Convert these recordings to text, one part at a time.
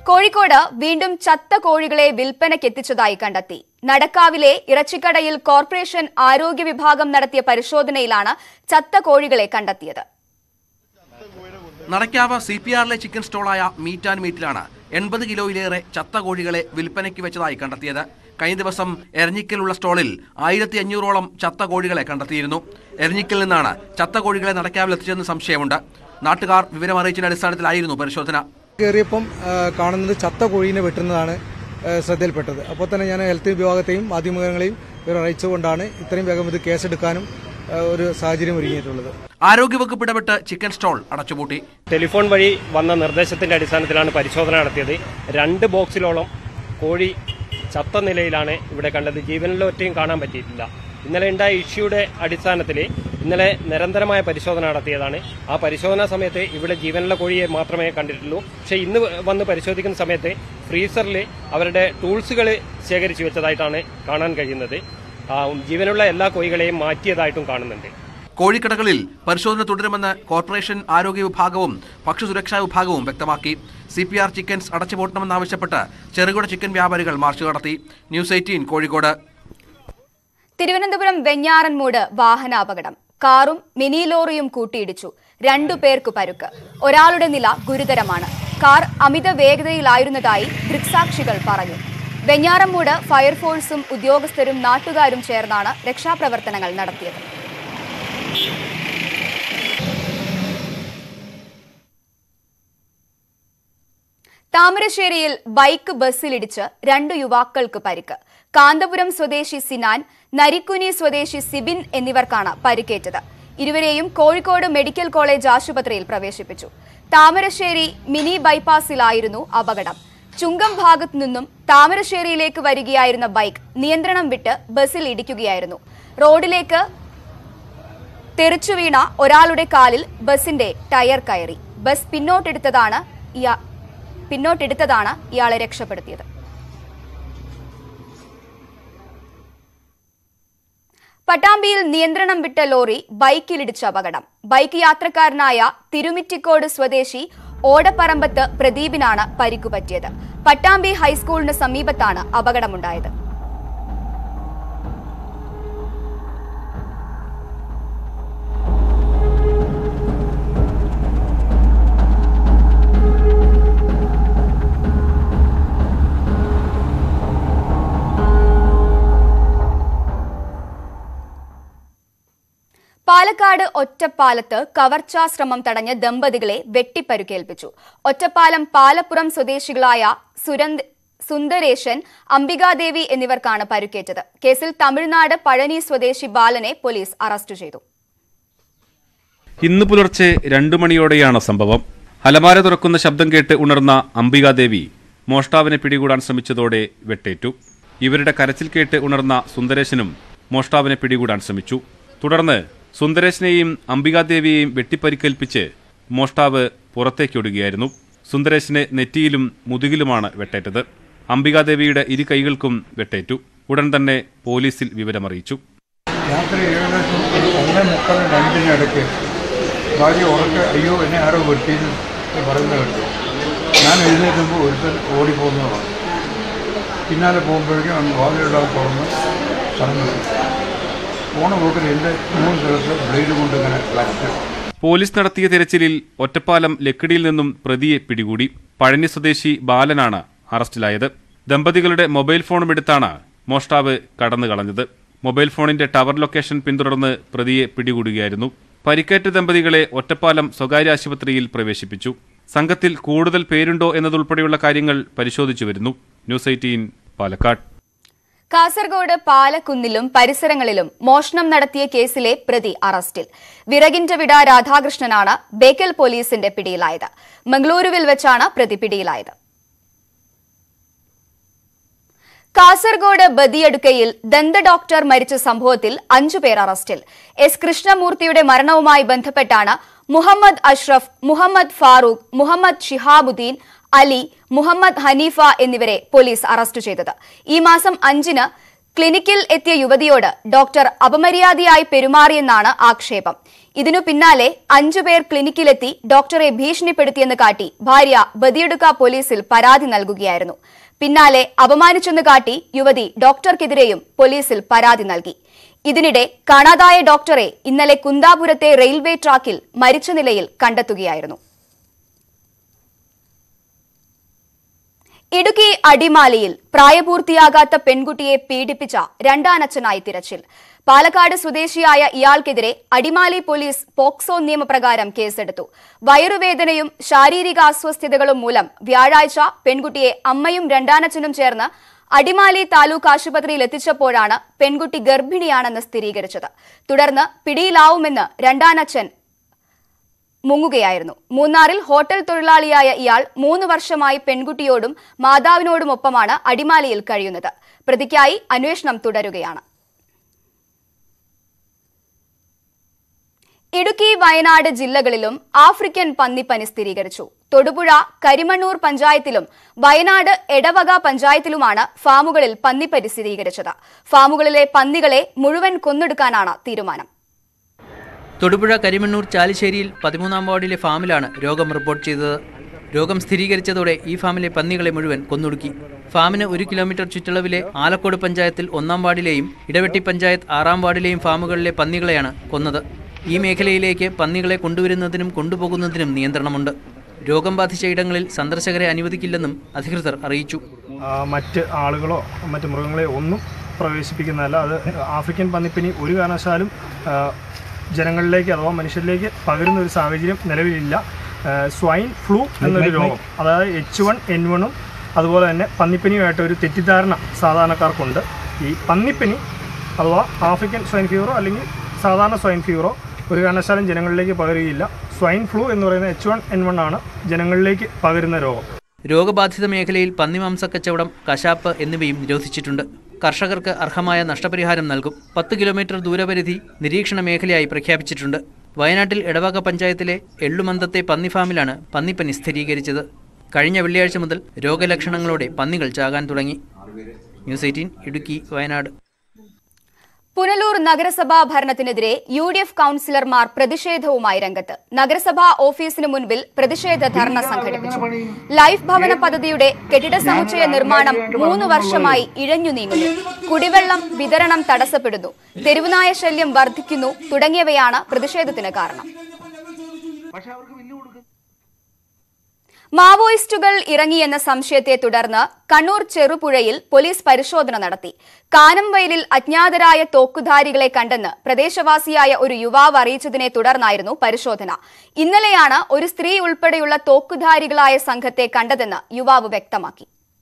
കോഴിക്കോട് വീണ്ടും ചത്ത കോഴികളെ വിൽപ്പനയ്ക്കെത്തിച്ചതായി കണ്ടെത്തി നടക്കാവിലെ ഇറച്ചിക്കടയിൽ കോർപ്പറേഷൻ ആരോഗ്യ വിഭാഗം നടത്തിയ പരിശോധനയിലാണ് ചത്ത കോഴികളെ കണ്ടെത്തിയത് നടക്കാവ് സി പി ആറിലെ ചിക്കൻ സ്റ്റോളായ മീറ്റ് ആൻഡ് മീറ്റിലാണ് എൺപത് കിലോയിലേറെ ചത്ത കോഴികളെ വിൽപ്പനയ്ക്ക് വെച്ചതായി കണ്ടെത്തിയത് കഴിഞ്ഞ ദിവസം എരഞ്ഞിക്കലുള്ള സ്റ്റോളിൽ ആയിരത്തി അഞ്ഞൂറോളം ചത്ത കോഴികളെ കണ്ടെത്തിയിരുന്നു എരഞ്ഞിക്കൽ നിന്നാണ് ചത്ത കോഴികളെ നടക്കാവിൽ എത്തിച്ചതെന്ന് സംശയമുണ്ട് നാട്ടുകാർ വിവരമറിയിച്ചതിന്റെ അടിസ്ഥാനത്തിലായിരുന്നു പരിശോധന കയറിയപ്പം ആ, കാണുന്നത് ചത്ത കോഴീനെ വെട്ടുന്നതാണ് ആ, ശ്രദ്ധയിൽപ്പെട്ടത് അപ്പോൾ തന്നെ ഞാൻ ഹെൽത്ത് വിഭാഗത്തെയും മാധ്യമങ്ങളെയും ഇവരെ അറിയിച്ചുകൊണ്ടാണ് ഇത്രയും വേഗം ഇത് കേസെടുക്കാനും ആ, ഒരു സാഹചര്യം ഒരുങ്ങിയിട്ടുള്ളത് ആരോഗ്യവകുപ്പ് ഇടപെട്ട് ചിക്കൻ സ്റ്റോൾ അടച്ചുപൂട്ടി ടെലിഫോൺ വഴി വന്ന നിർദ്ദേശത്തിന്റെ അടിസ്ഥാനത്തിലാണ് പരിശോധന നടത്തിയത് രണ്ട് ബോക്സിലോളം കോഴി ചത്ത നിലയിലാണ് ഇവിടെ കണ്ടത് ജീവനിലൊറ്റയും കാണാൻ പറ്റിയിട്ടില്ല ഇന്നലെ ഉണ്ടായ ഇഷ്യൂയുടെ അടിസ്ഥാനത്തിൽ ഇന്നലെ നിരന്തരമായ പരിശോധന നടത്തിയതാണ് ആ പരിശോധനാ സമയത്ത് ഇവിടെ ജീവനുള്ള കോഴിയെ മാത്രമേ കണ്ടിട്ടുള്ളൂ പക്ഷേ ഇന്ന് വന്ന് പരിശോധിക്കുന്ന സമയത്ത് ഫ്രീസറിൽ അവരുടെ ടൂൾസുകൾ ശേഖരിച്ചു വെച്ചതായിട്ടാണ് കാണാൻ കഴിയുന്നത് ആ, ജീവനുള്ള എല്ലാ കോഴികളെയും മാറ്റിയതായിട്ടും കാണുന്നുണ്ട് കോഴിക്കടകളിൽ പരിശോധന തുടരുമെന്ന് കോർപ്പറേഷൻ ആരോഗ്യ വിഭാഗവും ഭക്ഷ്യസുരക്ഷാ വിഭാഗവും വ്യക്തമാക്കി സി പി ആർ ചിക്കൻസ് അടച്ചുപൂട്ടണമെന്നാവശ്യപ്പെട്ട് ചെറുകിട ചിക്കൻ വ്യാപാരികൾ മാർച്ച് നടത്തി ന്യൂസ് എയ്റ്റീൻ കോഴിക്കോട് തിരുവനന്തപുരം വെഞ്ഞാറൻമൂട് വാഹനാപകടം കാറും മിനി ലോറിയും കൂട്ടിയിടിച്ചു രണ്ടു പേർക്ക് പരുക്ക് ഒരാളുടെ നില ഗുരുതരമാണ് കാർ അമിത വേഗതയിലായിരുന്നതായി ദൃക്സാക്ഷികൾ പറഞ്ഞു വെഞ്ഞാറമ്മൂട് ഫയർഫോഴ്സും ഉദ്യോഗസ്ഥരും നാട്ടുകാരും ചേർന്നാണ് രക്ഷാപ്രവർത്തനങ്ങൾ നടത്തിയത് താമരശ്ശേരിയിൽ ബൈക്ക് ബസ്സിലിടിച്ച് രണ്ടു യുവാക്കൾക്ക് പരിക്ക് കാന്തപുരം സ്വദേശി സിനാൻ നരിക്കുനി സ്വദേശി സിബിൻ എന്നിവർക്കാണ് പരിക്കേറ്റത് ഇരുവരെയും കോഴിക്കോട് മെഡിക്കൽ കോളേജ് ആശുപത്രിയിൽ പ്രവേശിപ്പിച്ചു താമരശ്ശേരി മിനി ബൈപ്പാസിലായിരുന്നു അപകടം ചുങ്കം ഭാഗത്തു നിന്നും താമരശ്ശേരിയിലേക്ക് വരികയായിരുന്ന ബൈക്ക് നിയന്ത്രണം വിട്ട് ബസ്സിൽ ഇടിക്കുകയായിരുന്നു റോഡിലേക്ക് തെറിച്ചു വീണ ഒരാളുടെ കാലിൽ ബസിന്റെ ടയർ കയറി ബസ് പിന്നോട്ടെടുത്തതാണ് ഇയാ പിന്നോട്ടെടുത്തതാണ് ഇയാളെ രക്ഷപ്പെടുത്തിയത് പട്ടാമ്പിയിൽ നിയന്ത്രണം വിട്ട ലോറി ബൈക്കിലിടിച്ച അപകടം ബൈക്ക് യാത്രക്കാരനായ തിരുമിറ്റിക്കോട് സ്വദേശി ഓടപ്പറമ്പത്ത് പ്രദീപിനാണ് പരിക്കുപറ്റിയത് പട്ടാമ്പി ഹൈസ്കൂളിന് സമീപത്താണ് അപകടമുണ്ടായത് പാലക്കാട് ഒറ്റപ്പാലത്ത് കവർച്ചാ ശ്രമം തടഞ്ഞ ദമ്പതികളെ വെട്ടിപ്പരുക്കേൽപ്പിച്ചു ഒറ്റപ്പാലം പാലപ്പുറം സ്വദേശികളായ സുരന്ത് സുന്ദരേശൻ അംബികാദേവി എന്നിവർക്കാണ് പരുക്കേറ്റത് കേസിൽ തമിഴ്നാട് പഴനി സ്വദേശി ബാലനെ പോലീസ് അറസ്റ്റ് ചെയ്തു ഇന്ന് പുലർച്ചെ രണ്ടു മണിയോടെയാണ് സംഭവം അലമാര തുറക്കുന്ന ശബ്ദം കേട്ട് ഉണർന്ന അംബികാദേവി മോഷ്ടാവിനെ പിടികൂടാൻ ശ്രമിച്ചതോടെ വെട്ടേറ്റു ഇവരുടെ കരച്ചിൽ കേട്ട് ഉണർന്ന സുന്ദരേശനും മോഷ്ടാവിനെ പിടികൂടാൻ ശ്രമിച്ചു തുടർന്ന് സുന്ദരേശനെയും അംബികാദേവിയെയും വെട്ടിപ്പരിക്കേൽപ്പിച്ച് മോഷ്ടാവ് പുറത്തേക്കൊടുകയായിരുന്നു സുന്ദരേശന് നെറ്റിയിലും മുതുകിലുമാണ് വെട്ടേറ്റത് അംബികാദേവിയുടെ ഇരു കൈകൾക്കും വെട്ടേറ്റു ഉടൻ തന്നെ പോലീസിൽ വിവരമറിയിച്ചു രാത്രി ഏകദേശം ഒരു ഒന്നേ മുക്കാൽ രണ്ടിനിടയ്ക്ക് ഭാര്യ ഉറക്കെ അയ്യോ എന്നെ ആരോ വെട്ടിയെന്ന് പറയുന്നത് കേട്ടു ഞാൻ എഴുന്നേറ്റുമ്പോൾ ഒരുത്തൻ ഓടിപ്പോകുന്നതാണ് പിന്നാലെ പോകുമ്പോഴേക്കും അവൻ വാതിലെല്ലാം തുറന്ന് സ്ഥലം വിട്ടു പോണ പോക്കിൽ എൻ്റെ മൂന്ന് സ്ഥലത്ത് ബ്ലേഡ് കൊണ്ട് ഇങ്ങനെ വരച്ചു പോലീസ് നടത്തിയ തിരച്ചിലിൽ ഒറ്റപ്പാലം ലക്കിടിയിൽ നിന്നും പ്രതിയെ പിടികൂടി പഴനി സ്വദേശി ബാലനാണ് അറസ്റ്റിലായത് ദമ്പതികളുടെ മൊബൈൽ ഫോണും എടുത്താണ് മോഷ്ടാവ് കടന്നു കളഞ്ഞത് മൊബൈൽ ഫോണിന്റെ ടവർ ലൊക്കേഷൻ പിന്തുടർന്ന് പ്രതിയെ പിടികൂടുകയായിരുന്നു പരിക്കേറ്റ ദമ്പതികളെ ഒറ്റപ്പാലം സ്വകാര്യ ആശുപത്രിയിൽ പ്രവേശിപ്പിച്ചു സംഘത്തിൽ കൂടുതൽ പേരുണ്ടോ എന്നതുൾപ്പെടെയുള്ള കാര്യങ്ങൾ പരിശോധിച്ചു വരുന്നു ന്യൂസ് എയ്റ്റീൻ പാലക്കാട് കാസർഗോഡ് പാലക്കുന്നിലും പരിസരങ്ങളിലും മോഷണം നടത്തിയ കേസിലെ പ്രതി അറസ്റ്റിൽ വിറകിന്റെ വിട രാധാകൃഷ്ണനാണ് ബേക്കൽ പോലീസിന്റെ പിടിയിലായത് മംഗളൂരുവിൽ വെച്ചാണ് പ്രതി പിടിയിലായത് കാസർഗോഡ് ബദിയടുക്കയിൽ ദന്ത ഡോക്ടർ മരിച്ച സംഭവത്തിൽ അഞ്ചുപേർ അറസ്റ്റിൽ എസ് കൃഷ്ണമൂർത്തിയുടെ മരണവുമായി ബന്ധപ്പെട്ടാണ് മുഹമ്മദ് അഷ്റഫ് മുഹമ്മദ് ഫാറൂഖ് മുഹമ്മദ് ഷിഹാബുദ്ദീൻ അലി മുഹമ്മദ് ഹനീഫ എന്നിവരെ പോലീസ് അറസ്റ്റ് ചെയ്തത് ഈ മാസം അഞ്ചിന് ക്ലിനിക്കിൽ എത്തിയ യുവതിയോട് ഡോക്ടർ അപമര്യാദയായി പെരുമാറിയെന്നാണ് ആക്ഷേപം ഇതിനു പിന്നാലെ അഞ്ചുപേർ ക്ലിനിക്കിലെത്തി ഡോക്ടറെ ഭീഷണിപ്പെടുത്തിയെന്ന് കാട്ടി ഭാര്യ ബദിയടുക്ക പോലീസിൽ പരാതി നൽകുകയായിരുന്നു പിന്നാലെ അപമാനിച്ചെന്ന് കാട്ടി യുവതി ഡോക്ടർക്കെതിരെയും പോലീസിൽ പരാതി നൽകി ഇതിനിടെ കാണാതായ ഡോക്ടറെ ഇന്നലെ കുന്താപുരത്തെ റെയിൽവേ ട്രാക്കിൽ മരിച്ച നിലയിൽ കണ്ടെത്തുകയായിരുന്നു ഇടുക്കി അടിമാലിയിൽ പ്രായപൂർത്തിയാകാത്ത പെൺകുട്ടിയെ പീഡിപ്പിച്ച രണ്ടാനച്ഛനായി തിരച്ചിൽ പാലക്കാട് സ്വദേശിയായ ഇയാൾക്കെതിരെ അടിമാലി പോലീസ് പോക്സോ നിയമപ്രകാരം കേസെടുത്തു വയറുവേദനയും ശാരീരിക അസ്വസ്ഥതകളും മൂലം വ്യാഴാഴ്ച പെൺകുട്ടിയെ അമ്മയും രണ്ടാനച്ഛനും ചേർന്ന് അടിമാലി താലൂക്ക് ആശുപത്രിയിൽ എത്തിച്ചപ്പോഴാണ് പെൺകുട്ടി ഗർഭിണിയാണെന്ന് സ്ഥിരീകരിച്ചത് തുടർന്ന് പിടിയിലാവുമെന്ന് രണ്ടാനച്ഛൻ മുങ്ങുകയായിരുന്നു മൂന്നാറിൽ ഹോട്ടൽ തൊഴിലാളിയായ ഇയാൾ മൂന്ന് വർഷമായി പെൺകുട്ടിയോടും മാതാവിനോടുമൊപ്പമാണ് അടിമാലിയിൽ കഴിയുന്നത് പ്രതിക്കായി അന്വേഷണം തുടരുകയാണ് ഇടുക്കി വയനാട് ജില്ലകളിലും ആഫ്രിക്കൻ പന്നിപ്പനി സ്ഥിരീകരിച്ചു തൊടുപുഴ കരിമണ്ണൂർ പഞ്ചായത്തിലും വയനാട് എടവക പഞ്ചായത്തിലുമാണ് ഫാമുകളിൽ പന്നിപ്പനി സ്ഥിരീകരിച്ചത് ഫാമുകളിലെ പന്നികളെ മുഴുവൻ കൊന്നെടുക്കാനാണ് തീരുമാനം തൊടുപുഴ കരിമണ്ണൂർ ചാലിശ്ശേരിയിൽ പതിമൂന്നാം വാർഡിലെ ഫാമിലാണ് രോഗം റിപ്പോർട്ട് ചെയ്തത് രോഗം സ്ഥിരീകരിച്ചതോടെ ഈ ഫാമിലെ പന്നികളെ മുഴുവൻ കൊന്നൊടുക്കി ഫാമിന് ഒരു കിലോമീറ്റർ ചുറ്റളവിലെ ആലക്കോട് പഞ്ചായത്തിൽ ഒന്നാം വാർഡിലെയും ഇടവെട്ടി പഞ്ചായത്ത് ആറാം വാർഡിലെയും ഫാമുകളിലെ പന്നികളെയാണ് കൊന്നത് ഈ മേഖലയിലേക്ക് പന്നികളെ കൊണ്ടുവരുന്നതിനും കൊണ്ടുപോകുന്നതിനും നിയന്ത്രണമുണ്ട് രോഗം ബാധിച്ച ഇടങ്ങളിൽ സന്ദർശകരെ അനുവദിക്കില്ലെന്നും അധികൃതർ അറിയിച്ചു ആ, മറ്റ് ആളുകളോ മറ്റ് മൃഗങ്ങളെ ഒന്നും പ്രവേശിപ്പിക്കുന്നതല്ല അത് ആഫ്രിക്കൻ പന്നിപ്പനി ഒരു കാരണവശാലും ആ, ജനങ്ങളിലേക്ക് അഥവാ മനുഷ്യരിലേക്ക് പകരുന്ന ഒരു സാഹചര്യം നിലവിലില്ല ആ, സ്വൈൻ ഫ്ലൂ എന്നൊരു രോഗം അതായത് എച്ച് വൺ എൻ വണ്ണും അതുപോലെ തന്നെ പന്നിപ്പനിയുമായിട്ട് ഒരു തെറ്റിദ്ധാരണ സാധാരണക്കാർക്കുണ്ട് ഈ പന്നിപ്പനി അഥവാ ആഫ്രിക്കൻ സ്വൈൻ ഫീവറോ അല്ലെങ്കിൽ സാധാരണ സ്വൈൻ ഫീവറോ ഒരു കാരണവശാലും ജനങ്ങളിലേക്ക് പകരുകയില്ല സ്വൈൻ ഫ്ലൂ എന്ന് പറയുന്ന എച്ച് വൺ എൻ വൺ ആണ് ജനങ്ങളിലേക്ക് പകരുന്ന രോഗം രോഗബാധിത മേഖലയിൽ പന്നിമാംസ കച്ചവടം കശാപ്പ് എന്നിവയും നിരോധിച്ചിട്ടുണ്ട് കർഷകർക്ക് അർഹമായ നഷ്ടപരിഹാരം നൽകും പത്ത് കിലോമീറ്റർ ദൂരപരിധി നിരീക്ഷണ മേഖലയായി പ്രഖ്യാപിച്ചിട്ടുണ്ട് വയനാട്ടിൽ എടവക പഞ്ചായത്തിലെ എള്ളുമന്തത്തെ പന്നി ഫാമിലാണ് പന്നിപ്പനി സ്ഥിരീകരിച്ചത് കഴിഞ്ഞ വെള്ളിയാഴ്ച മുതൽ രോഗലക്ഷണങ്ങളോടെ പന്നികൾ ചാകാൻ തുടങ്ങി ന്യൂസ് എയ്റ്റീൻ ഇടുക്കി വയനാട് പുനലൂർ നഗരസഭാ ഭരണത്തിനെതിരെ യു ഡി എഫ് കൌൺസിലർമാർ പ്രതിഷേധവുമായി രംഗത്ത് നഗരസഭാ ഓഫീസിന് മുൻപിൽ പ്രതിഷേധ ധർണ സംഘടിപ്പിച്ചു ലൈഫ് ഭവന പദ്ധതിയുടെ കെട്ടിട സമുച്ചയ നിർമ്മാണം മൂന്ന് വർഷമായി ഇഴഞ്ഞു നീങ്ങുന്നു കുടിവെള്ളം വിതരണം തടസ്സപ്പെടുന്നു തെരുവുനായ ശല്യം വർദ്ധിക്കുന്നു തുടങ്ങിയവയാണ് പ്രതിഷേധത്തിന് കാരണം മാവോയിസ്റ്റുകൾ ഇറങ്ങിയെന്ന സംശയത്തെ തുടർന്ന് കണ്ണൂർ ചെറുപുഴയിൽ പോലീസ് പരിശോധന നടത്തി കാനംവയലിൽ അജ്ഞാതരായ തോക്കുധാരികളെ കണ്ടെന്ന് പ്രദേശവാസിയായ ഒരു യുവാവ് അറിയിച്ചതിനെ തുടർന്നായിരുന്നു പരിശോധന ഇന്നലെയാണ് ഒരു സ്ത്രീ ഉൾപ്പെടെയുള്ള തോക്കുധാരികളായ സംഘത്തെ കണ്ടതെന്ന് യുവാവ് വ്യക്തമാക്കി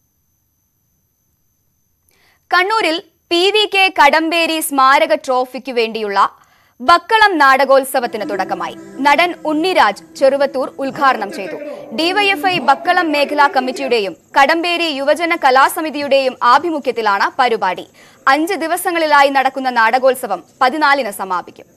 കണ്ണൂരിൽ പി വി കെ കടമ്പേരി സ്മാരക ട്രോഫിക്കു വേണ്ടിയുള്ള ബക്കളം നാടകോത്സവത്തിന് തുടക്കമായി നടൻ ഉണ്ണിരാജ് ചെറുവത്തൂർ ഉദ്ഘാടനം ചെയ്തു ഡിവൈഎഫ്ഐ ബക്കളം മേഖലാ കമ്മിറ്റിയുടെയും കടമ്പേരി യുവജന കലാസമിതിയുടെയും ആഭിമുഖ്യത്തിലാണ് പരിപാടി അഞ്ച് ദിവസങ്ങളിലായി നടക്കുന്ന നാടകോത്സവം പതിനാലിന് സമാപിക്കും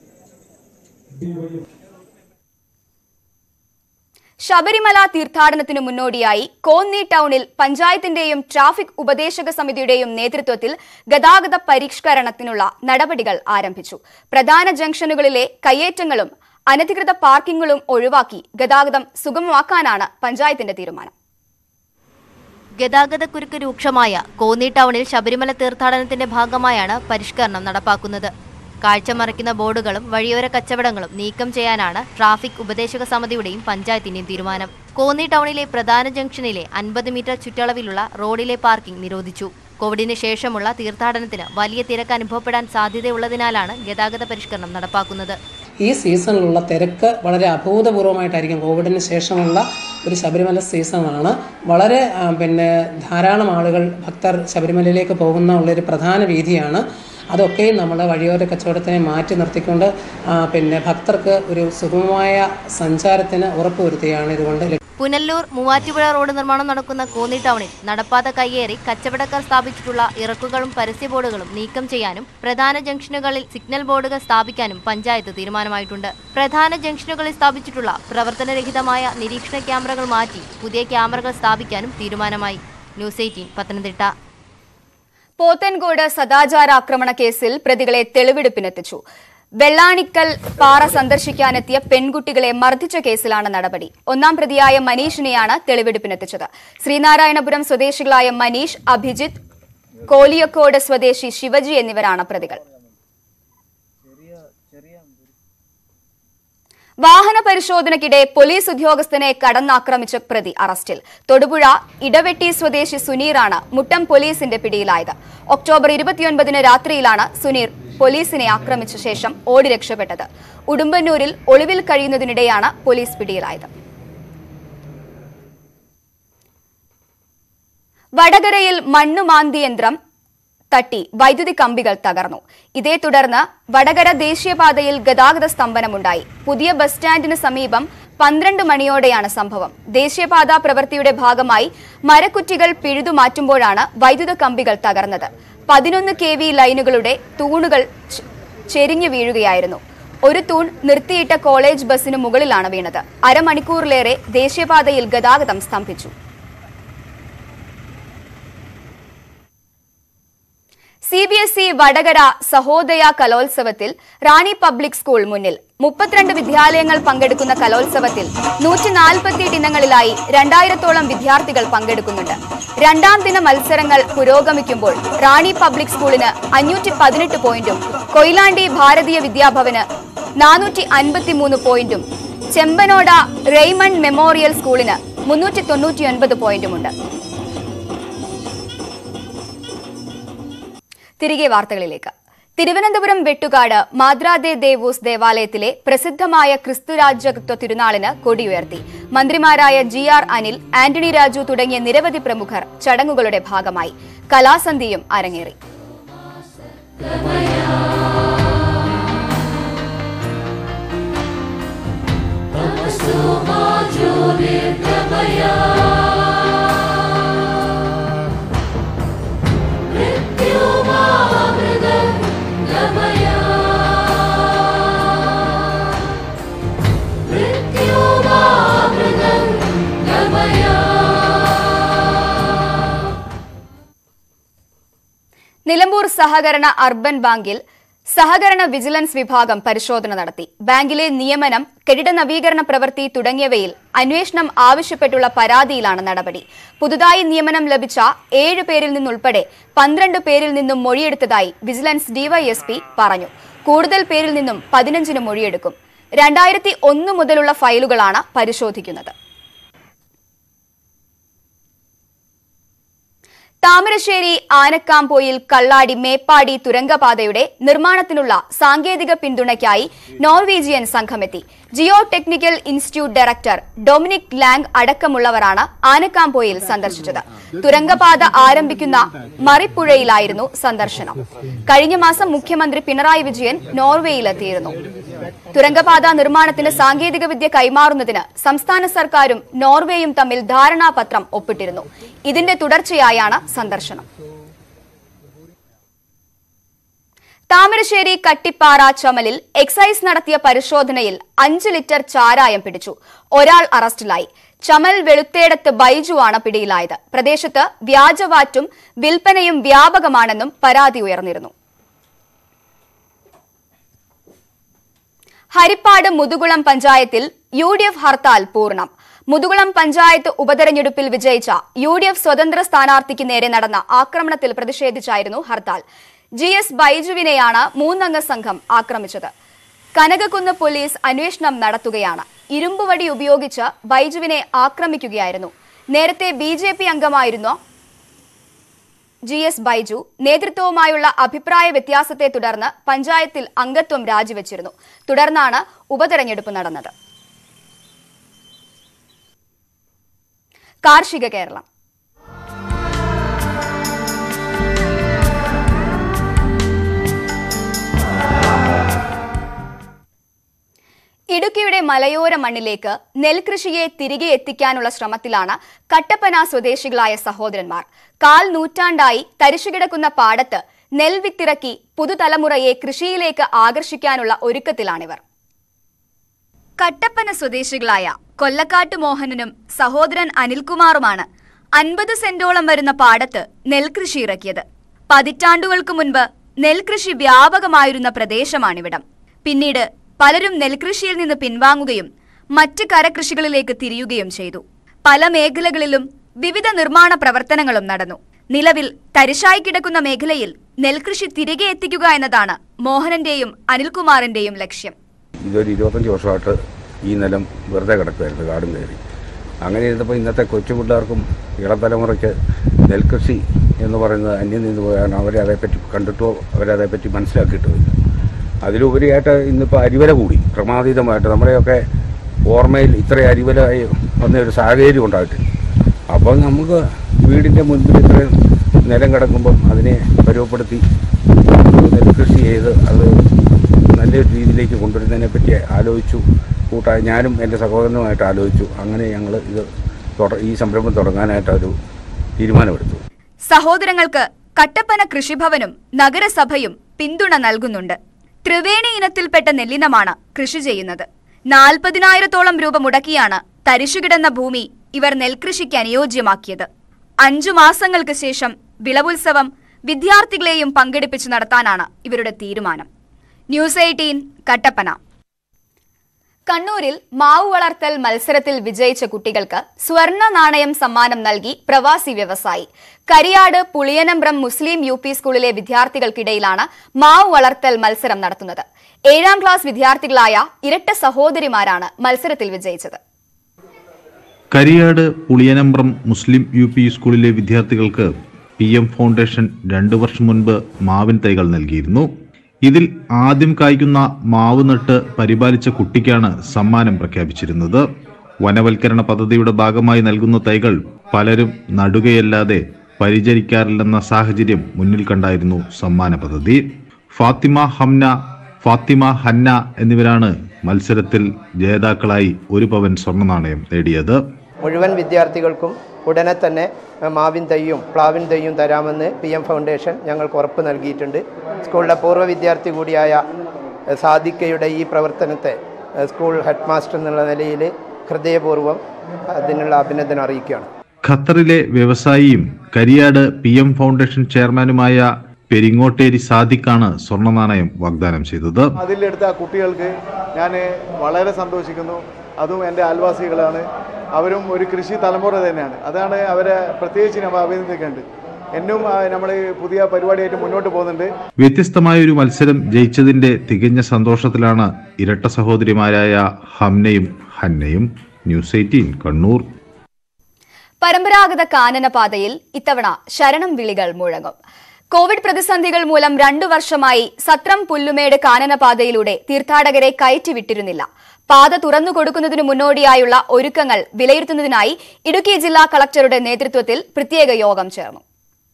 ശബരിമല തീർത്ഥാടനത്തിനു മുന്നോടിയായി കോന്നി ടൗണിൽ പഞ്ചായത്തിന്റെയും ട്രാഫിക് ഉപദേശക സമിതിയുടെയും നേതൃത്വത്തിൽ ഗതാഗത പരിഷ്കരണത്തിനുള്ള നടപടികൾ ആരംഭിച്ചു പ്രധാന ജംഗ്ഷനുകളിലെ കയ്യേറ്റങ്ങളും അനധികൃത പാർക്കിങ്ങുകളും ഒഴിവാക്കി ഗതാഗതം സുഗമമാക്കാനാണ് പഞ്ചായത്തിന്റെ തീരുമാനം ഗതാഗതക്കുരുക്ക് രൂക്ഷമായ കോന്നി ടൗണിൽ ശബരിമല തീർത്ഥാടനത്തിന്റെ ഭാഗമായാണ് പരിഷ്കരണം നടപ്പാക്കുന്നത് കാഴ്ച മറയ്ക്കുന്ന ബോർഡുകളും വഴിയോര കച്ചവടങ്ങളും നീക്കം ചെയ്യാനാണ് ട്രാഫിക് ഉപദേശക സമിതിയുടെയും പഞ്ചായത്തിന്റെയും തീരുമാനം കോന്നി ടൗണിലെ പ്രധാന ജംഗ്ഷനിലെ അൻപത് മീറ്റർ ചുറ്റളവിലുള്ള റോഡിലെ പാർക്കിംഗ് നിരോധിച്ചു കോവിഡിന് ശേഷമുള്ള തീർത്ഥാടനത്തിന് വലിയ തിരക്ക് അനുഭവപ്പെടാൻ സാധ്യതയുള്ളതിനാലാണ് ഗതാഗത പരിഷ്കരണം നടപ്പാക്കുന്നത് ഈ സീസണിലുള്ള തിരക്ക് വളരെ അഭൂതപൂർവമായിട്ടായിരിക്കും കോവിഡിന് ശേഷമുള്ള ഒരു ശബരിമല സീസണാണ് വളരെ ആ, പിന്നെ ധാരാളം ആളുകൾ ഭക്തർ ശബരിമലയിലേക്ക് പോകുന്ന ഉള്ളൊരു പ്രധാന വീതിയാണ് അതൊക്കെ നമ്മൾ വഴിയോര കച്ചവടത്തിനെ മാറ്റി നിർത്തിക്കൊണ്ട് ആ, പിന്നെ ഭക്തർക്ക് ഒരു സുഗമമായ സഞ്ചാരത്തിന് ഉറപ്പുവരുത്തുകയാണ് ഇതുകൊണ്ട് ലക്ഷ്യം. പുനല്ലൂർ മൂവാറ്റുപുഴ റോഡ് നിർമ്മാണം നടക്കുന്ന കോന്നി ടൗണിൽ നടപ്പാത കയ്യേറി കച്ചവടക്കാർ സ്ഥാപിച്ചിട്ടുള്ള ഇറക്കുകളും പരസ്യ ബോർഡുകളും നീക്കം ചെയ്യാനും പ്രധാന ജംഗ്ഷനുകളിൽ സിഗ്നൽ ബോർഡുകൾ സ്ഥാപിക്കാനും പഞ്ചായത്ത് തീരുമാനമായിട്ടുണ്ട് പ്രധാന ജംഗ്ഷനുകളിൽ സ്ഥാപിച്ചിട്ടുള്ള പ്രവർത്തനരഹിതമായ നിരീക്ഷണ ക്യാമറകൾ മാറ്റി പുതിയ ക്യാമറകൾ സ്ഥാപിക്കാനും തീരുമാനമായി ന്യൂസ് എയ്റ്റീൻ പത്തനംതിട്ട പോത്തൻകോട് സദാചാര ആക്രമണ കേസിൽ പ്രതികളെ തെളിവെടുപ്പിനെത്തിച്ചു വെള്ളാണിക്കൽ പാറ സന്ദർശിക്കാനെത്തിയ പെൺകുട്ടികളെ മർദ്ദിച്ച കേസിലാണ് നടപടി ഒന്നാം പ്രതിയായ മനീഷിനെയാണ് തെളിവെടുപ്പിനെത്തിച്ചത് ശ്രീനാരായണപുരം സ്വദേശികളായ മനീഷ് അഭിജിത്ത് കോലിയക്കോട് സ്വദേശി ശിവജി എന്നിവരാണ് പ്രതികൾ വാഹന പരിശോധനയ്ക്കിടെ പോലീസ് ഉദ്യോഗസ്ഥനെ കടന്നാക്രമിച്ച പ്രതി അറസ്റ്റിൽ തൊടുപുഴ ഇടവെട്ടി സ്വദേശി സുനീറാണ് മുട്ടം പോലീസിന്റെ പിടിയിലായത് ഒക്ടോബർ ഇരുപത്തിയൊൻപതിന് രാത്രിയിലാണ് സുനീർ പോലീസിനെ ആക്രമിച്ച ശേഷം ഓടി രക്ഷപ്പെട്ടത് ഉടുമ്പന്നൂരിൽ ഒളിവിൽ കഴിയുന്നതിനിടെയാണ് പോലീസ് പിടിയിലായത് വടകരയിൽ മണ്ണുമാന്തി യന്ത്രം തട്ടി വൈദ്യുതി കമ്പികൾ തകർന്നു ഇതേ തുടർന്ന് വടകര ദേശീയപാതയിൽ ഗതാഗത സ്തംഭനമുണ്ടായി പുതിയ ബസ് സ്റ്റാൻഡിന് സമീപം പന്ത്രണ്ട് മണിയോടെയാണ് സംഭവം ദേശീയപാത പ്രവൃത്തിയുടെ ഭാഗമായി മരക്കുറ്റികൾ പിഴുതുമാറ്റുമ്പോഴാണ് വൈദ്യുത കമ്പികൾ തകർന്നത് പതിനൊന്ന് കെ വി ലൈനുകളുടെ തൂണുകൾ ചെ- ചെരിഞ്ഞു വീഴുകയായിരുന്നു ഒരു തൂൺ നിർത്തിയിട്ട കോളേജ് ബസിന് മുകളിലാണ് വീണത് അരമണിക്കൂറിലേറെ ദേശീയപാതയിൽ ഗതാഗതം സ്തംഭിച്ചു C B S E Vadakara Sahodaya കലോത്സവത്തിൽ റാണി പബ്ലിക് സ്കൂൾ മുന്നിൽ മുപ്പത്തിരണ്ട് വിദ്യാലയങ്ങൾ പങ്കെടുക്കുന്ന കലോത്സവത്തിൽ നൂറ്റി നാൽപ്പത്തിയെട്ട് ഇനങ്ങളിലായി രണ്ടായിരത്തോളം വിദ്യാർത്ഥികൾ പങ്കെടുക്കുന്നുണ്ട് രണ്ടാം ദിന മത്സരങ്ങൾ പുരോഗമിക്കുമ്പോൾ റാണി പബ്ലിക് സ്കൂളിന് അഞ്ഞൂറ്റി പതിനെട്ട് പോയിന്റും കൊയിലാണ്ടി ഭാരതീയ വിദ്യാഭവന് നാനൂറ്റി അൻപത്തിമൂന്ന് പോയിന്റും ചെമ്പനോട റെയ്മണ്ട് മെമ്മോറിയൽ സ്കൂളിന് മുന്നൂറ്റി തൊണ്ണൂറ്റിയൊൻപത് പോയിന്റുമുണ്ട് തിരികെ വാർത്തകളിലേക്ക് തിരുവനന്തപുരം വെട്ടുകാട് മാദ്രാദേ ദേവൂസ് ദേവാലയത്തിലെ പ്രസിദ്ധമായ ക്രിസ്തുരാജ്യത്വ തിരുനാളിന് കൊടിയുയർത്തി മന്ത്രിമാരായ ജി ആർ അനിൽ ആന്റണി രാജു തുടങ്ങിയ നിരവധി പ്രമുഖർ ചടങ്ങുകളുടെ ഭാഗമായി കലാസന്ധിയും അരങ്ങേറി നിലമ്പൂർ സഹകരണ അർബൻ ബാങ്കിൽ സഹകരണ വിജിലൻസ് വിഭാഗം പരിശോധന നടത്തി ബാങ്കിലെ നിയമനം കെട്ടിട നവീകരണ പ്രവൃത്തി തുടങ്ങിയവയിൽ അന്വേഷണം ആവശ്യപ്പെട്ടുള്ള പരാതിയിലാണ് നടപടി പുതുതായി നിയമനം ലഭിച്ച ഏഴ് പേരിൽ നിന്നുൾപ്പെടെ പന്ത്രണ്ട് പേരിൽ നിന്നും മൊഴിയെടുത്തതായി വിജിലൻസ് ഡിവൈഎസ്പി പറഞ്ഞു കൂടുതൽ പേരിൽ നിന്നും പതിനഞ്ചിന് മൊഴിയെടുക്കും രണ്ടായിരത്തി ഒന്ന് മുതലുള്ള ഫയലുകളാണ് പരിശോധിക്കുന്നത് താമരശ്ശേരി ആനക്കാമ്പോയിൽ കള്ളാടി മേപ്പാടി തുരങ്കപാതയുടെ നിർമ്മാണത്തിനുള്ള സാങ്കേതിക പിന്തുണയ്ക്കായി നോർവീജിയൻ സംഘമെത്തി geo technical institute director Dominic Lang അടക്കമുള്ളവരാണ് ആനക്കാമ്പോയിൽ സന്ദർശിച്ചത് തുരങ്കപാത ആരംഭിക്കുന്ന മറിപ്പുഴയിലായിരുന്നു സന്ദർശനം കഴിഞ്ഞ മാസം മുഖ്യമന്ത്രി പിണറായി വിജയൻ നോർവേയിലെത്തിയിരുന്നു തുരങ്കപാത നിർമ്മാണത്തിന് സാങ്കേതികവിദ്യ കൈമാറുന്നതിന് സംസ്ഥാന സർക്കാരും നോർവേയും തമ്മിൽ ധാരണാപത്രം ഒപ്പിട്ടിരുന്നു ഇതിന്റെ തുടർച്ചയായാണ് സന്ദർശനം താമരശ്ശേരി കട്ടിപ്പാറ ചമലിൽ എക്സൈസ് നടത്തിയ പരിശോധനയിൽ അഞ്ച് ലിറ്റർ ചാരായം പിടിച്ചു ഒരാൾ അറസ്റ്റിലായി ചമൽ വെളുത്തേടത്ത് ബൈജുവാണ് പിടിയിലായത് പ്രദേശത്ത് വ്യാജവാറ്റും വിൽപ്പനയും വ്യാപകമാണെന്നും പരാതി ഉയർന്നിരുന്നു ഹരിപ്പാട് മുതുകുളം പഞ്ചായത്തിൽ യു ഡി എഫ് ഹർത്താൽ പൂർണ്ണം മുതുകുളം പഞ്ചായത്ത് ഉപതെരഞ്ഞെടുപ്പിൽ വിജയിച്ച യു ഡി എഫ് സ്വതന്ത്ര സ്ഥാനാർത്ഥിക്ക് നേരെ നടന്ന ആക്രമണത്തിൽ പ്രതിഷേധിച്ചായിരുന്നു ഹർത്താൽ ജി എസ് ബൈജുവിനെയാണ് മൂന്നംഗ സംഘം ആക്രമിച്ചത് കനകക്കുന്ന് പോലീസ് അന്വേഷണം നടത്തുകയാണ് ഇരുമ്പുവടി ഉപയോഗിച്ച് ബൈജുവിനെ ആക്രമിക്കുകയായിരുന്നു നേരത്തെ ബി ജെ പി അംഗമായിരുന്നു ജി എസ് ബൈജു നേതൃത്വവുമായുള്ള അഭിപ്രായ വ്യത്യാസത്തെ തുടർന്ന് പഞ്ചായത്തിൽ അംഗത്വം രാജിവെച്ചിരുന്നു തുടർന്നാണ് ഉപതെരഞ്ഞെടുപ്പ് നടന്നത് കാർഷിക കേരളം ഇടുക്കിയുടെ മലയോര മണ്ണിലേക്ക് നെൽകൃഷിയെ തിരികെ എത്തിക്കാനുള്ള ശ്രമത്തിലാണ് കട്ടപ്പന സ്വദേശികളായ സഹോദരന്മാർ കാൽ നൂറ്റാണ്ടായി തരിശുകിടക്കുന്ന പാടത്ത് നെൽവിത്തിറക്കി പുതുതലമുറയെ കൃഷിയിലേക്ക് ആകർഷിക്കാനുള്ള ഒരുക്കത്തിലാണിവർ കട്ടപ്പന സ്വദേശികളായ കൊല്ലക്കാട്ട് മോഹനനും സഹോദരൻ അനിൽകുമാറുമാണ് അൻപത് സെന്റോളം വരുന്ന പാടത്ത് നെൽകൃഷി ഇറക്കിയത് പതിറ്റാണ്ടുകൾക്ക് മുൻപ് നെൽകൃഷി വ്യാപകമായിരുന്ന പ്രദേശമാണിവിടം പിന്നീട് പലരും നെൽകൃഷിയിൽ നിന്ന് പിൻവാങ്ങുകയും മറ്റ് കരകൃഷികളിലേക്ക് തിരിയുകയും ചെയ്തു പല മേഖലകളിലും വിവിധ നിർമ്മാണ പ്രവർത്തനങ്ങളും നടന്നു നിലവിൽ തരിശായി കിടക്കുന്ന മേഖലയിൽ നെൽകൃഷി തിരികെ എത്തിക്കുക എന്നതാണ് മോഹനന്റെയും അനിൽകുമാറിന്റെയും ലക്ഷ്യം ഇതൊരു ഇരുപത്തഞ്ച് വർഷമായിട്ട് ഈ നിലം വെറുതെ കിടക്കുമായിരുന്നു കാടും കയറി അങ്ങനെ ഇരുന്നപ്പോൾ ഇന്നത്തെ കൊച്ചു പിള്ളേർക്കും ഇളതലമുറയ്ക്ക് നെൽകൃഷി എന്ന് പറയുന്നത് അന്യം നിന്ന് പോയാണ് അവരെ അതേപ്പറ്റി കണ്ടിട്ടോ അവരെ അതേപ്പറ്റി മനസ്സിലാക്കിയിട്ടോ ഇല്ല അതിലുപരിയായിട്ട് ഇന്നിപ്പോൾ അരിവില കൂടി ക്രമാതീതമായിട്ട് നമ്മുടെയൊക്കെ ഓർമ്മയിൽ ഇത്ര അരിവിലായി വന്ന ഒരു സാഹചര്യം ഉണ്ടായിട്ടില്ല അപ്പോൾ നമുക്ക് വീടിൻ്റെ മുൻപിൽ ഇത്രയും നിലം കിടക്കുമ്പം അതിനെ പരുവപ്പെടുത്തി നെൽകൃഷി ചെയ്ത് അത് നല്ലൊരു രീതിയിലേക്ക് കൊണ്ടുവരുന്നതിനെ പറ്റി ആലോചിച്ചു കൂട്ടായി ഞാനും എൻ്റെ സഹോദരനുമായിട്ട് ആലോചിച്ചു അങ്ങനെ ഞങ്ങൾ ഇത് തുട- ഈ സംരംഭം തുടങ്ങാനായിട്ട് ഒരു തീരുമാനമെടുത്തു സഹോദരങ്ങൾക്ക് കട്ടപ്പന കൃഷിഭവനും നഗരസഭയും പിന്തുണ നൽകുന്നുണ്ട് ത്രിവേണി ഇനത്തിൽപ്പെട്ട നെല്ലിനമാണ് കൃഷി ചെയ്യുന്നത് നാൽപ്പതിനായിരത്തോളം രൂപ മുടക്കിയാണ് തരിശുകിടന്ന ഭൂമി ഇവർ നെൽകൃഷിക്ക് അനുയോജ്യമാക്കിയത് അഞ്ചു മാസങ്ങൾക്ക് ശേഷം വിളവുത്സവം വിദ്യാർത്ഥികളെയും പങ്കെടുപ്പിച്ച് നടത്താനാണ് ഇവരുടെ തീരുമാനം ന്യൂസ് എയ്റ്റീൻ കട്ടപ്പന കണ്ണൂരിൽ മാവ് വളർത്തൽ മത്സരത്തിൽ വിജയിച്ച കുട്ടികൾക്ക് സ്വർണ്ണ നാണയം സമ്മാനം നൽകി പ്രവാസി വ്യവസായി കരിയാട് പുളിയനമ്പ്രം മുസ്ലിം യു പി സ്കൂളിലെ വിദ്യാർത്ഥികൾക്കിടയിലാണ് മാവ് വളർത്തൽ മത്സരം നടത്തുന്നത് ഏഴാം ക്ലാസ് വിദ്യാർത്ഥികളായ ഇരട്ട സഹോദരിമാരാണ് മത്സരത്തിൽ വിജയിച്ചത് കരിയാട് പുളിയനമ്പ്രം മുസ്ലിം യു പി സ്കൂളിലെ വിദ്യാർത്ഥികൾക്ക് പി എം ഫൗണ്ടേഷൻ രണ്ടു വർഷം മുൻപ് മാവിൻ തൈകൾ നൽകിയിരുന്നു ഇതിൽ ആദ്യം കായ്ക്കുന്ന മാവ് നട്ട് പരിപാലിച്ച കുട്ടിക്കാണ് സമ്മാനം പ്രഖ്യാപിച്ചിരുന്നത് വനവൽക്കരണ പദ്ധതിയുടെ ഭാഗമായി നൽകുന്ന തൈകൾ പലരും നടുകയല്ലാതെ പരിചരിക്കാറില്ലെന്ന സാഹചര്യം മുന്നിൽ കണ്ടായിരുന്നു സമ്മാന പദ്ധതി ഫാത്തിമ ഹംന ഫാത്തിമ ഹന്ന എന്നിവരാണ് മത്സരത്തിൽ ജേതാക്കളായി ഒരു പവൻ സ്വർണ്ണ നാണയം നേടിയത് മുഴുവൻ വിദ്യാർത്ഥികൾക്കും ഉടനെ തന്നെ അഹ്, മാവിൻ തൈയും പ്ലാവിൻ തൈയും തരാമെന്ന് പി എം ഫൗണ്ടേഷൻ ഞങ്ങൾക്ക് ഉറപ്പ് നൽകിയിട്ടുണ്ട് സ്കൂളിലെ പൂർവ്വ വിദ്യാർത്ഥി കൂടിയായ അഹ്, സാദിക്കയുടെ ഈ പ്രവർത്തനത്തെ അഹ്, സ്കൂൾ ഹെഡ് മാസ്റ്റർ എന്നുള്ള നിലയിൽ ഹൃദയപൂർവ്വം അതിനുള്ള അഭിനന്ദനം അറിയിക്കുകയാണ് ഖത്തറിലെ വ്യവസായിയും കരിയാട് പി എം ഫൗണ്ടേഷൻ ചെയർമാനുമായ പെരിങ്ങോട്ടേരി സാദിഖാണ് സ്വർണ്ണ നാണയം വാഗ്ദാനം ചെയ്തത് അതിലെടുത്ത ആ കുട്ടികൾക്ക് ഞാൻ വളരെ സന്തോഷിക്കുന്നു അതും എൻ്റെ അയൽവാസികളാണ് അവരും ഒരു കൃഷി തലമുറ തന്നെയാണ് അതാണ് അവരെ പ്രത്യേകിച്ച് നമ്മൾ അഭിനന്ദിക്കേണ്ടത് എന്നും നമ്മൾ പുതിയ പരിപാടിയായിട്ട് മുന്നോട്ട് പോകുന്നുണ്ട് വ്യത്യസ്തമായ ഒരു മത്സരം ജയിച്ചതിന്റെ തികഞ്ഞ സന്തോഷത്തിലാണ് ഇരട്ട സഹോദരിമാരായ ഹംനയും ഹന്നയും ന്യൂസ് എയ്റ്റീൻ കണ്ണൂർ പരമ്പരാഗത കാനനപാതയിൽ ഇത്തവണ ശരണം വിളികൾ മുഴങ്ങും കോവിഡ് പ്രതിസന്ധികൾ മൂലം രണ്ടു വർഷമായി സത്രം പുല്ലുമേട് കാനനപാതയിലൂടെ തീർത്ഥാടകരെ കയറ്റിവിട്ടിരുന്നില്ല പാത തുറന്നു കൊടുക്കുന്നതിനു മുന്നോടിയായുള്ള ഒരുക്കങ്ങൾ വിലയിരുത്തുന്നതിനായി ഇടുക്കി ജില്ലാ കളക്ടറുടെ നേതൃത്വത്തിൽ പ്രത്യേക യോഗം ചേർന്നു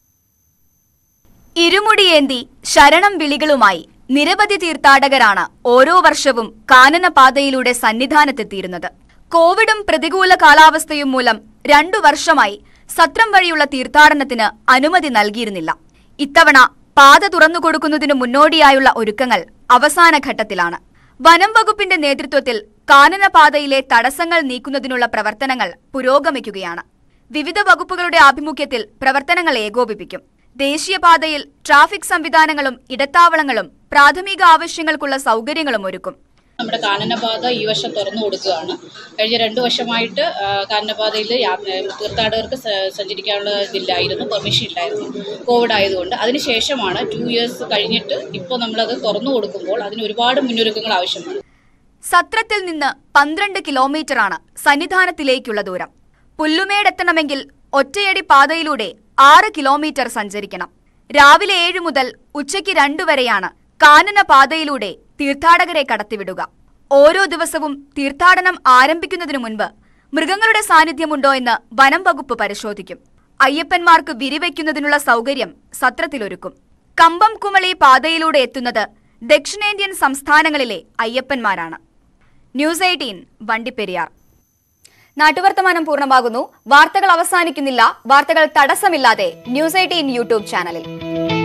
ഇരുമുടിയേന്തി ശരണം വിളികളുമായി നിരവധി തീർത്ഥാടകരാണ് ഓരോ വർഷവും കാനനപാതയിലൂടെ സന്നിധാനത്തെത്തിയിരുന്നത് കോവിഡും പ്രതികൂല കാലാവസ്ഥയും മൂലം രണ്ടു വർഷമായി സത്രം വഴിയുള്ള തീർത്ഥാടനത്തിന് അനുമതി നൽകിയിരുന്നില്ല ഇത്തവണ പാത തുറന്നു കൊടുക്കുന്നതിനു മുന്നോടിയായുള്ള ഒരുക്കങ്ങൾ അവസാന ഘട്ടത്തിലാണ് വനം വകുപ്പിന്റെ നേതൃത്വത്തിൽ കാനനപാതയിലെ തടസ്സങ്ങൾ നീക്കുന്നതിനുള്ള പ്രവർത്തനങ്ങൾ പുരോഗമിക്കുകയാണ് വിവിധ വകുപ്പുകളുടെ ആഭിമുഖ്യത്തിൽ പ്രവർത്തനങ്ങൾ ഏകോപിപ്പിക്കും ദേശീയപാതയിൽ ട്രാഫിക് സംവിധാനങ്ങളും ഇടത്താവളങ്ങളും പ്രാഥമിക ആവശ്യങ്ങൾക്കുള്ള സൗകര്യങ്ങളും ഒരുക്കും നമ്മുടെ കാനനപാത ഈ വർഷം തുറന്നു കൊടുക്കുകയാണ് കഴിഞ്ഞ രണ്ട് വർഷമായിട്ട് ആ, കാനനപാതയിൽ യാ- തീർത്ഥാടകർക്ക് സ- സഞ്ചരിക്കാനുള്ള ഇതില്ലായിരുന്നു പെർമിഷൻ ഇല്ലായിരുന്നു കോവിഡ് ആയതുകൊണ്ട് അതിനുശേഷമാണ് ടു ഇയേഴ്സ് കഴിഞ്ഞിട്ട് ഇപ്പോൾ നമ്മളത് തുറന്നു കൊടുക്കുമ്പോൾ അതിന് ഒരുപാട് മുന്നൊരുക്കങ്ങൾ ആവശ്യമാണ് സത്രത്തിൽ നിന്ന് പന്ത്രണ്ട് കിലോമീറ്ററാണ് സന്നിധാനത്തിലേക്കുള്ള ദൂരം പുല്ലുമേടെത്തണമെങ്കിൽ ഒറ്റയടി പാതയിലൂടെ ആറ് കിലോമീറ്റർ സഞ്ചരിക്കണം രാവിലെ ഏഴ് മുതൽ ഉച്ചയ്ക്ക് രണ്ടു വരെയാണ് കാനന പാതയിലൂടെ തീർത്ഥാടകരെ കടത്തിവിടുക ഓരോ ദിവസവും തീർത്ഥാടനം ആരംഭിക്കുന്നതിനു മുൻപ് മൃഗങ്ങളുടെ സാന്നിധ്യമുണ്ടോ എന്ന് വനം വകുപ്പ് പരിശോധിക്കും അയ്യപ്പന്മാർക്ക് വിരിവയ്ക്കുന്നതിനുള്ള സൗകര്യം സത്രത്തിലൊരുക്കും കമ്പം കുമളി പാതയിലൂടെ എത്തുന്നത് ദക്ഷിണേന്ത്യൻ സംസ്ഥാനങ്ങളിലെ അയ്യപ്പന്മാരാണ് ന്യൂസ് എയ്റ്റീൻ വണ്ടിപ്പെരിയാർ നാട്ടുവർത്തമാനം പൂർണ്ണമാകുന്നു വാർത്തകൾ അവസാനിക്കുന്നില്ല വാർത്തകൾ തടസ്സമില്ലാതെ ന്യൂസ് എയ്റ്റീൻ യൂട്യൂബ് ചാനലിൽ